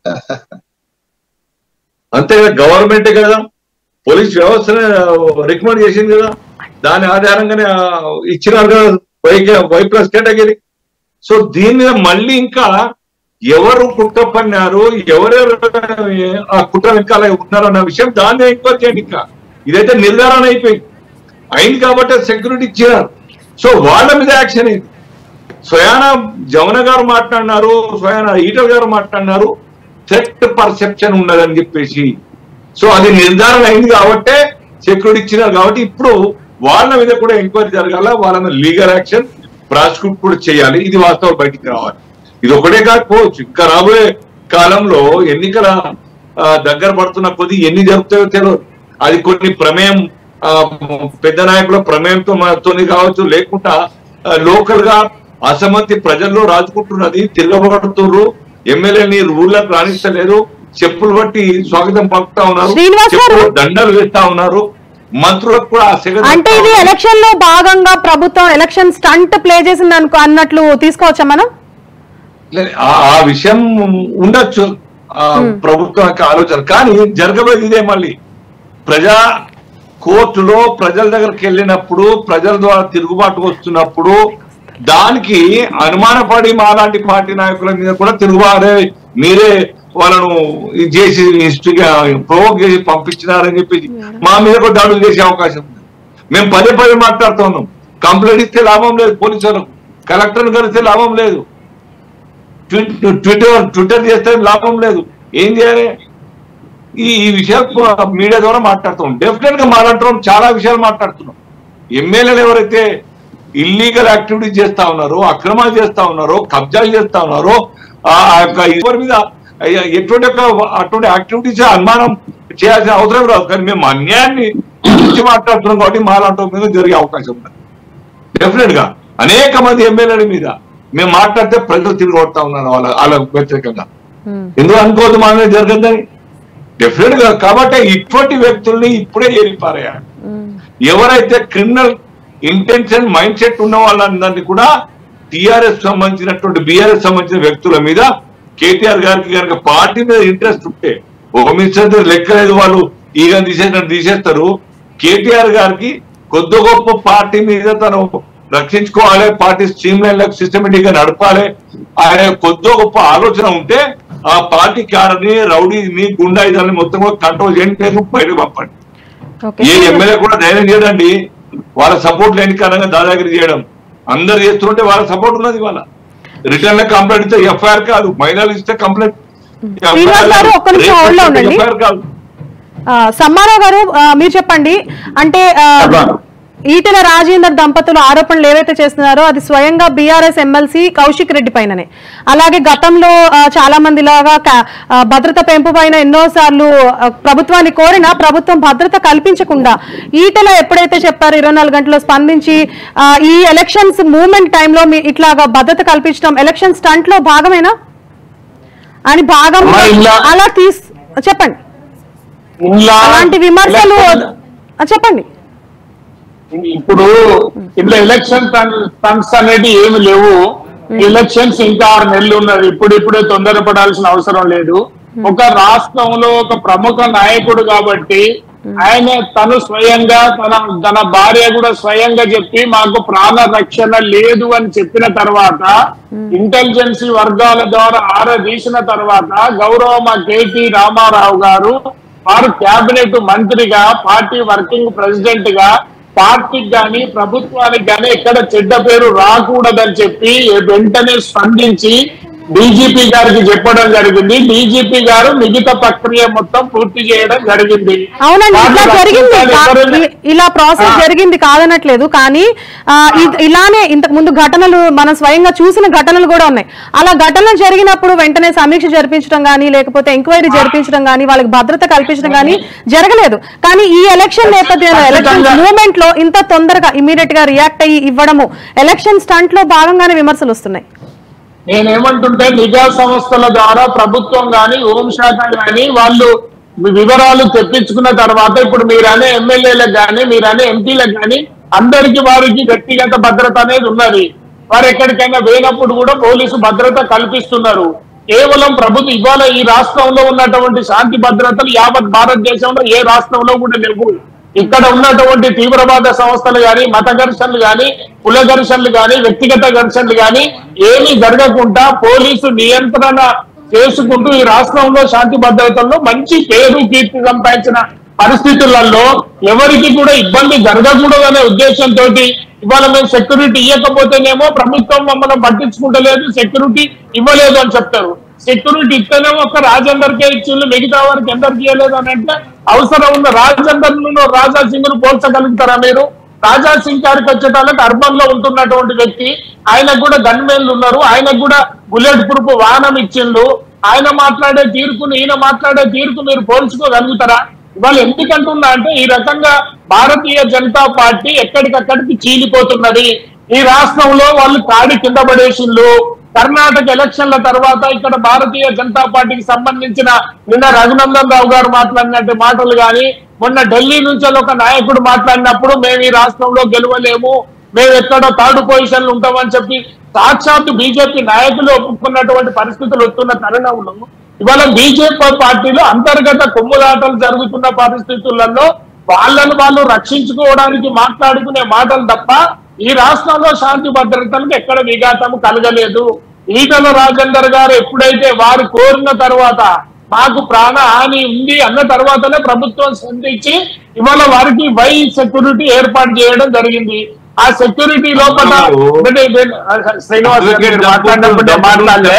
అంతేగా గవర్నమెంటే కదా పోలీస్ వ్యవస్థనే రికమెండ్ చేసింది కదా దాని ఆధారంగానే ఆ, ఇచ్చినారు కదా Y Y plus category so దీని మీద మళ్ళీ ఇంకా ఎవరు కుట్ర పన్నారు ఎవరెవరు ఆ కుట్ర వెనకాల ఉన్నారు అన్న విషయం దాన్ని ఎంక్వైరీ చేయండి ఇంకా ఇదైతే నిర్ధారణ అయిపోయింది అయింది కాబట్టి సెక్యూరిటీ ఇచ్చినారు సో వాళ్ళ మీద యాక్షన్ అయింది స్వయాన జవన గారు మాట్లాడినారు స్వయాన ఈటల్ గారు మాట్లాడినారు థ్రెట్ పర్సెప్షన్ ఉన్నదని చెప్పేసి సో అది నిర్ధారణ అయింది కాబట్టే సెక్యూరిటీ ఇచ్చినారు కాబట్టి ఇప్పుడు వాళ్ళ మీద కూడా ఎంక్వైరీ జరగాల వాళ్ళ మీద లీగల్ యాక్షన్ ప్రాసిక్యూట్ కూడా చేయాలి ఇది వాస్తవం బయటికి రావాలి ఇది ఒకటే కాకపోవచ్చు ఇంకా రాబోయే కాలంలో ఎన్నికల ఆ, దగ్గర పడుతున్న కొద్ది ఎన్ని జరుగుతాయో తెలియదు అది కొన్ని ప్రమేయం ఆ, పెద్ద నాయకుల ప్రమేయంతో మనతోని కావచ్చు లేకుండా లోకల్ గా అసమ్మతి ప్రజల్లో రాజుకుంటున్నది తిరగబడుతున్నారు ఎమ్మెల్యేని ఊళ్ళకి రాణిస్తలేరు చెప్పులు బట్టి స్వాగతం పలుకుతా ఉన్నారు శ్రీనివాస్ గారు. చెప్పులు దండలు వేస్తా ఉన్నారు మంత్రులకు కూడా ఆ సెగ అంటే ఇది ఎలక్షన్ లో భాగంగా ప్రభుత్వం ఎలక్షన్ స్టంట్ ప్లే చేసింది అనుకో అన్నట్లు తీసుకోవచ్చా మనం లే- ఆ- ఆ విషయం ఉండొచ్చు ఆ ప్రభుత్వం యొక్క ఆలోచన కానీ జరగబోయేది ఇదే మళ్ళీ ప్రజా కోర్టులో ప్రజల దగ్గరికి వెళ్ళినప్పుడు ప్రజల ద్వారా తిరుగుబాటు వస్తున్నప్పుడు దానికి అనుమానపడి మాలాంటి పార్టీ నాయకుల మీద కూడా తిరుగుబాటు మీరే వాళ్ళను ఇది చేసి హిస్టరీగా ప్రొవోక్ చేసి పంపించినారని చెప్పి మా మీద కూడా దాడులు చేసే అవకాశం ఉంది మేము పదే పదే మాట్లాడుతున్నాం కంప్లైంట్ ఇస్తే లాభం లేదు పోలీసులకు కలెక్టర్ కలిస్తే లాభం లేదు ట్విట్- ట్విట్టర్ ట్విట్టర్ చేస్తే లాభం లేదు ఏం చేయాలి ఈ ఈ విషయాలు మీడియా ద్వారా మాట్లాడుతున్నాం డెఫినెట్ గా మాట్లాడుతున్నాం చాలా విషయాలు మాట్లాడుతున్నాం ఎమ్మెల్యేలు ఎవరైతే ఇల్లీగల్ యాక్టివిటీ చేస్తా ఉన్నారో అక్రమాలు చేస్తా ఉన్నారో కబ్జాలు చేస్తా ఉన్నారో ఆ ఆ యొక్క ఎవరి మీద అయ్య- ఎటువంటి యొక్క అటువంటి యాక్టివిటీస్ అనుమానం చేయాల్సిన అవసరం రాదు కానీ మేము అన్యాయాన్ని గురించి మాట్లాడుతున్నాం కాబట్టి మాలాంటి మీద జరిగే అవకాశం ఉంది డెఫినెట్ గా అనేక మంది ఎమ్మెల్యేల మీద మేము మాట్లాడితే ప్రజలు తిరిగి కొడతా ఉన్నారు వాళ్ళ వాళ్ళ వ్యతిరేకంగా ఉమ్, ఎందుకు అనుకోవద్దు మా మీద జరగద్దని డెఫినెట్ గా కాబట్టి ఇటువంటి వ్యక్తుల్ని ఇప్పుడే ఏరిపారేయాలి ఉమ్, ఎవరైతే క్రిమినల్ ఇంటెన్షన్ మైండ్ సెట్ ఉన్న వాళ్ళందరినీ కూడా టిఆర్ఎస్ సంబంధించినటువంటి బీఆర్ఎస్ సంబంధించిన వ్యక్తుల మీద కేటీఆర్ గారికి కనుక పార్టీ మీద ఇంట్రెస్ట్ ఉంటే హోమ్ మినిస్టర్ లెక్కలేదు వాళ్ళు ఈగ తీసేసినట్టు తీసేస్తారు కేటీఆర్ గారికి కొద్ది గొప్ప పార్టీ మీద తను రక్షించుకోవాలి పార్టీ స్ట్రీమ్ లైన్ సిస్టమేటిక్ గా నడపాలి ఆయన కొద్ది గొప్ప ఆలోచన ఉంటే ఆ పార్టీ కాడని రౌడీని గుండాయిదాన్ని మొత్తం కూడా కంట్రోల్ చేయండి లేదు బయటకు పంపండి ఓకే ఏ ఎమ్మెల్యే కూడా ధైర్యం చేయడండి వాళ్ళ సపోర్ట్ లేని కారణంగా దాదాగిరి చేయడం అందరు చేస్తుంటే వాళ్ళ సపోర్ట్ ఉన్నది వాళ్ళ రిటర్న్ లో కంప్లైంట్ ఇస్తే ఎఫ్ఐఆర్ కాదు మహిళలు ఇస్తే కంప్లైంట్ శ్రీనివాస్ గారు, ఒక్క నిమిషం hold లో ఉండండి. ఎఫ్ఐఆర్ కాదు ఆ, సమ్మారావు గారు ఆ, మీరు చెప్పండి అంటే ఆ, చెప్పండి. ఈటెల రాజేందర్ దంపతులు ఆరోపణలు ఏవైతే చేస్తున్నారో అది స్వయంగా బీఆర్ఎస్ ఎమ్మెల్సీ కౌశిక్ రెడ్డి పైననే అలాగే గతంలో ఆ, చాలా మంది లాగా క- ఆ, భద్రత పెంపు పైన ఎన్నో సార్లు ఆ, ప్రభుత్వాన్ని కోరినా ప్రభుత్వం భద్రత కల్పించకుండా ఈటెల ఎప్పుడైతే చెప్పారో ఇరవై నాలుగు గంటల్లో స్పందించి ఆ, ఈ ఎలక్షన్స్ మూవ్మెంట్ టైంలో మీ ఇట్లాగా భద్రత కల్పించడం ఎలక్షన్ స్టంట్ లో భాగమేనా అని భాగం అమ్మా, ఇలా- అలా తీస్ చెప్పండి ఇలా అలాంటి విమర్శలు ఆ, చెప్పండి ఇప్పుడు ఇట్లా ఎలక్షన్ ఫండ్స్ అనేది ఏమి లేవు ఎలక్షన్స్ ఇంకా ఆరు నెలలు ఉన్నది ఇప్పుడు ఇప్పుడే తొందరపడాల్సిన అవసరం లేదు ఒక రాష్ట్రంలో ఒక ప్రముఖ నాయకుడు కాబట్టి ఆయన తను స్వయంగా తన తన భార్య కూడా స్వయంగా చెప్పి మాకు ప్రాణ రక్షణ లేదు అని చెప్పిన తర్వాత ఇంటెలిజెన్సీ వర్గాల ద్వారా ఆరదీసిన తర్వాత గౌరవ మా కేటీ రామారావు గారు వారు కేబినెట్ మంత్రిగా పార్టీ వర్కింగ్ ప్రెసిడెంట్ గా పార్టీకి గాని ప్రభుత్వానికి గాని ఎక్కడ చెడ్డ పేరు రాకూడదని చెప్పి వెంటనే స్పందించి డీజీపీ గారికి చెప్పడం జరిగింది డీజీపీ గారు మిగతా ప్రక్రియ మొత్తం పూర్తి చేయడం జరిగింది అవునండి వాళ్ళు ఇట్లా జరిగింది రక్షించాలి కా- ఎవరైనా- ఇ- ఇలా ప్రాసెస్ ఆ. జరిగింది కాదనట్లేదు కానీ ఆ, ఇ- ఇలానే ఇంతకు ముందు ఘటనలు మనం స్వయంగా చూసిన ఘటనలు కూడా ఉన్నాయి అలా ఘటనలు జరిగినప్పుడు వెంటనే సమీక్ష జరిపించడం కానీ లేకపోతే ఎంక్వైరీ జరిపించడం కానీ వాళ్ళకి భద్రత కల్పించడం కానీ జరగలేదు కానీ ఈ ఎలక్షన్ నేపథ్యంలో ఎలక్షన్ ఖచ్చితంగా. మూవ్మెంట్ లో ఇంత తొందరగా ఇమీడియట్ గా రియాక్ట్ అయ్యి ఇవ్వడము ఎలక్షన్ స్టంట్ లో భాగంగానే విమర్శలు వస్తున్నాయి నేనేమంటుంటే నిఘా సంస్థల ద్వారా ప్రభుత్వం గాని హోంశాఖ గాని వాళ్ళు వివరాలు తెప్పించుకున్న తర్వాత ఇప్పుడు మీరనే ఎమ్మెల్యేలకు గాని మీరనే ఎంపీలకు గాని అందరికి వారికి వ్యక్తిగత భద్రత అనేది ఉన్నది వారు ఎక్కడికైనా పోయినప్పుడు కూడా పోలీసు భద్రత కల్పిస్తున్నారు కేవలం ప్రభుత్వం ఇవాళ ఈ రాష్ట్రంలో ఉన్నటువంటి శాంతి భద్రతలు యావత్ భారతదేశంలో ఏ రాష్ట్రంలో కూడా లేవు ఇక్కడ ఉన్నటువంటి తీవ్రవాద సంస్థలు గాని మత ఘర్షణలు గాని కుల ఘర్షణలు గాని వ్యక్తిగత ఘర్షణలు గాని ఏమీ జరగకుండా పోలీసు నియంత్రణ చేసుకుంటూ ఈ రాష్ట్రంలో శాంతి భద్రతల్లో మంచి పేరు కీర్తి సంపాదించిన పరిస్థితులలో ఎవరికి కూడా ఇబ్బంది జరగకూడదనే ఉద్దేశంతో ఇవాళ మేము సెక్యూరిటీ ఇవ్వకపోతేనేమో ప్రభుత్వం మమ్మల్ని పట్టించుకుంటలేదు సెక్యూరిటీ ఇవ్వలేదు అని చెప్తారు సెక్యూరిటీ ఇస్తేనేమో ఒక రాజేందర్కే ఇచ్చిండ్రు మిగతా వారికి ఎందరికి ఇవ్వలేదు అని అంటే అవసరం ఉన్న రాజేందర్ రాజా సింగ్ ను పోల్చగలుగుతారా మీరు రాజా సింగ్ గారికి వచ్చేటాలకు అర్బన్ లో ఉంటున్నటువంటి వ్యక్తి ఆయనకు కూడా గన్మెన్లు ఉన్నారు ఆయనకు కూడా బుల్లెట్ ప్రూఫ్ వాహనం ఇచ్చిండ్రు ఆయన మాట్లాడే తీర్పును ఈయన మాట్లాడే తీర్పు మీరు పోల్చుకోగలుగుతారా ఇవాళ ఎందుకంటున్నా అంటే ఈ రకంగా భారతీయ జనతా పార్టీ ఎక్కడికక్కడికి చీలిపోతున్నది ఈ రాష్ట్రంలో వాళ్ళు కాడి కింద పడేసిండ్రు కర్ణాటక ఎలక్షన్ల తర్వాత ఇక్కడ భారతీయ జనతా పార్టీకి సంబంధించిన నిన్న రఘునందన్ రావు గారు మాట్లాడినట్టు మాటలు గాని మొన్న ఢిల్లీ నుంచి ఒక నాయకుడు మాట్లాడినప్పుడు మేము ఈ రాష్ట్రంలో గెలవలేము మేము ఎక్కడో థర్డ్ పొజిషన్ ఉంటామని చెప్పి సాక్షాత్తు బీజేపీ నాయకులు ఒప్పుకున్నటువంటి పరిస్థితులు వస్తున్న తరుణంలో ఇవాళ బీజేపీ పార్టీలో అంతర్గత కొమ్ములాటలు జరుగుతున్న పరిస్థితులలో వాళ్ళను వాళ్ళు రక్షించుకోవడానికి మాట్లాడుకునే మాటలు తప్ప ఈ రాష్ట్రంలో శాంతి భద్రతలకు ఎక్కడ విఘాతం కలగలేదు ఈటల రాజేందర్ గారు ఎప్పుడైతే వారు కోరిన తర్వాత మాకు ప్రాణ హాని ఉంది అన్న తర్వాతనే ప్రభుత్వం స్పందించి ఇవాళ వారికి వై సెక్యూరిటీ ఏర్పాటు చేయడం జరిగింది ఆ సెక్యూరిటీ లోపల అంటే నేను- శ్రీనివాస్ గారు మీరు మాట్లాడినప్పుడు నేను మాట్లాడలే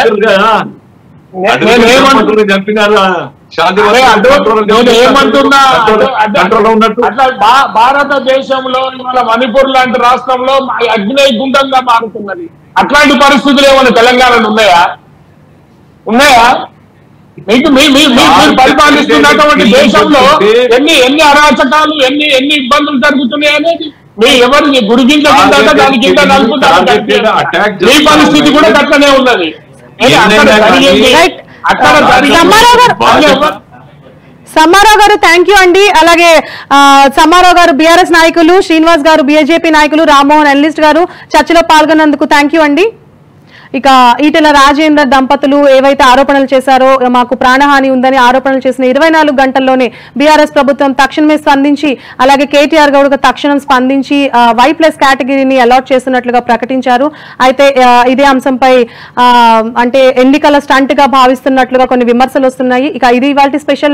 నేను ఏమంటున్నా చంపినారు శాంతి అదే అటు నేను ఏమంటున్నా అటు- అటు- కంట్రోల్ ఉన్నట్టు అట్లా భా- భారతదేశంలో ఇవాళ మణిపూర్ లాంటి రాష్ట్రంలో అగ్ని గుండంగా మారుతున్నది అట్లాంటి పరిస్థితులు ఏమైనా తెలంగాణలో ఉన్నాయా ఉన్నాయా మీకు మీ మీ మీ- మీరు పరిపాలిస్తున్నటువంటి దేశంలో ఎన్ని ఎన్ని అరాచకాలు ఎన్ని ఎన్ని ఇబ్బందులు జరుగుతున్నాయి అనేది మీ ఎవరి గురి కింద కింద దాని కింద నలుపుతారు మీ పరిస్థితి కూడా అట్లనే ఉన్నది ఏది అక్కడ జరిగింది Right. అక్కడ జరిగింది సమ్మారావు గారు- వాళ్ళు ఎవరు- సమ్మారావు గారు థ్యాంక్ యూ అండి అలాగే ఆ, సమ్మారావు గారు బీఆర్ఎస్ నాయకులు శ్రీనివాస్ గారు బీజేపీ నాయకులు రామ్మోహన్ అనలిస్ట్ గారు చర్చలో పాల్గొన్నందుకు థ్యాంక్ యూ అండి ఇక ఈటెల రాజేందర్ దంపతులు ఏవైతే ఆరోపణలు చేశారో మాకు ప్రాణహాని ఉందని ఆరోపణలు చేసిన ఇరవై నాలుగు గంటల్లోనే బీఆర్ఎస్ ప్రభుత్వం తక్షణమే స్పందించి అలాగే కేటీఆర్ గౌడ్ తక్షణం స్పందించి ఆ, వై ప్లస్ కేటగిరీని అలాట్ చేస్తున్నట్లుగా ప్రకటించారు అయితే ఆ, ఇదే అంశంపై ఆ, అంటే ఎన్నికల స్టంట్ గా భావిస్తున్నట్లుగా కొన్ని విమర్శలు వస్తున్నాయి ఇక ఇది ఇవాళ స్పెషల్